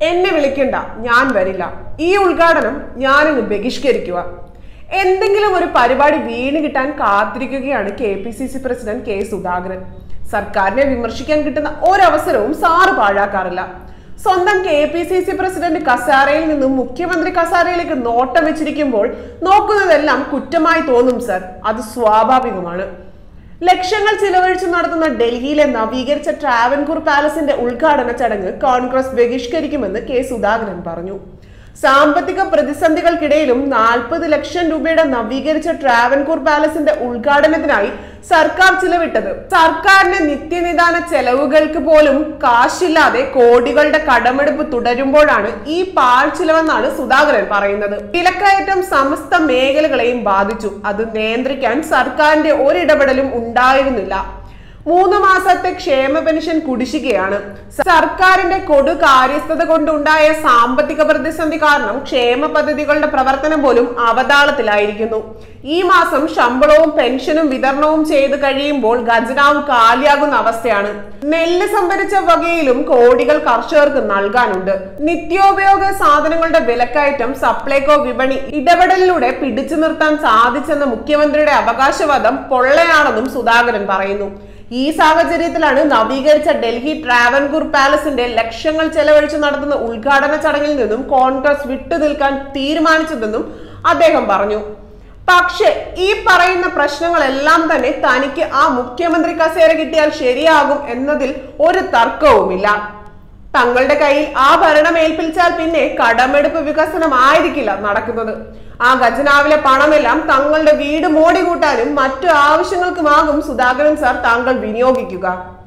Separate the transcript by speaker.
Speaker 1: എന്നെ വിളിക്കണ്ട ഞാൻ വരില്ല ഈ ഉദ്ഘാടനം ഞാനങ്ങ് ബഹിഷ്കരിക്കുക എന്തെങ്കിലും ഒരു പരിപാടി വീണ് കിട്ടാൻ കാത്തിരിക്കുകയാണ് K P C C president K Sudhakaran സർക്കാരിനെ വിമർശിക്കാൻ കിട്ടുന്ന ഒരവസരവും സാറ് പാഴാക്കാറില്ല സ്വന്തം K P C C president കസാരയിൽ നിന്നും മുഖ്യമന്ത്രി കസാരയിലേക്ക് നോട്ടം വെച്ചിരിക്കുമ്പോൾ നോക്കുന്നതെല്ലാം കുറ്റമായി തോന്നും സർ അത് സ്വാഭാവികമാണ് ലക്ഷങ്ങൾ ചിലവഴിച്ച് നടത്തുന്ന ഡൽഹിയിലെ നവീകരിച്ച ട്രാവൻകൂർ പാലസിന്റെ ഉദ്ഘാടന ചടങ്ങ് കോൺഗ്രസ് ബഹിഷ്കരിക്കുമെന്ന് കെ സുധാകരൻ പറഞ്ഞു സാമ്പത്തിക പ്രതിസന്ധികൾക്കിടയിലും നാൽപ്പത് ലക്ഷം രൂപയുടെ നവീകരിച്ച ട്രാവൻകൂർ പാലസിന്റെ ഉദ്ഘാടനത്തിനായി സർക്കാർ ചിലവിട്ടത് സർക്കാരിന്റെ നിത്യനിദാന ചെലവുകൾക്ക് പോലും കാശില്ലാതെ കോടികളുടെ കടമെടുപ്പ് തുടരുമ്പോഴാണ് ഈ പാഴ് ചിലവെന്നാണ് സുധാകരൻ പറയുന്നത് വിലക്കയറ്റം സമസ്ത മേഖലകളെയും ബാധിച്ചു അത് നിയന്ത്രിക്കാൻ സർക്കാരിന്റെ ഒരിടപെടലും ഉണ്ടായിരുന്നില്ല മൂന്ന് മാസത്തെ ക്ഷേമ പെൻഷൻ കുടിശ്ശികയാണ് സർക്കാരിന്റെ കൊടു കാര്യസ്ഥത കൊണ്ടുണ്ടായ സാമ്പത്തിക പ്രതിസന്ധി കാരണം ക്ഷേമ പദ്ധതികളുടെ പ്രവർത്തനം പോലും അവതാളത്തിലായിരിക്കുന്നു ഈ മാസം ശമ്പളവും പെൻഷനും വിതരണവും ചെയ്തു കഴിയുമ്പോൾ ഖജനാവ് കാലിയാകുന്ന അവസ്ഥയാണ് നെല്ല് സംഭരിച്ച വകയിലും കോടികൾ കർഷകർക്ക് നൽകാനുണ്ട് നിത്യോപയോഗ സാധനങ്ങളുടെ വിലക്കയറ്റം സപ്ലൈകോ വിപണി ഇടപെടലിലൂടെ പിടിച്ചു നിർത്താൻ സാധിച്ചെന്ന മുഖ്യമന്ത്രിയുടെ അവകാശവാദം പൊള്ളയാണെന്നും സുധാകരൻ പറയുന്നു ഈ സാഹചര്യത്തിലാണ് നവീകരിച്ച ഡൽഹി ട്രാവൻകൂർ പാലസിന്റെ ലക്ഷങ്ങൾ ചെലവഴിച്ച് നടത്തുന്ന ഉദ്ഘാടന ചടങ്ങിൽ നിന്നും കോൺഗ്രസ് വിട്ടുനിൽക്കാൻ തീരുമാനിച്ചതെന്നും അദ്ദേഹം പറഞ്ഞു പക്ഷേ ഈ പറയുന്ന പ്രശ്നങ്ങളെല്ലാം തന്നെ തനിക്ക് ആ മുഖ്യമന്ത്രി കസേര കിട്ടിയാൽ ശരിയാകും എന്നതിൽ ഒരു തർക്കവുമില്ല തങ്ങളുടെ കയ്യിൽ ആ ഭരണം ഏൽപ്പിച്ചാൽ പിന്നെ കടമെടുപ്പ് വികസനമായിരിക്കില്ല നടക്കുന്നത് ആ ഖജനാവിലെ പണമെല്ലാം തങ്ങളുടെ വീട് മോടി കൂട്ടാനും മറ്റു ആവശ്യങ്ങൾക്കുമാകും സുധാകരൻ സാർ താങ്കൾ വിനിയോഗിക്കുക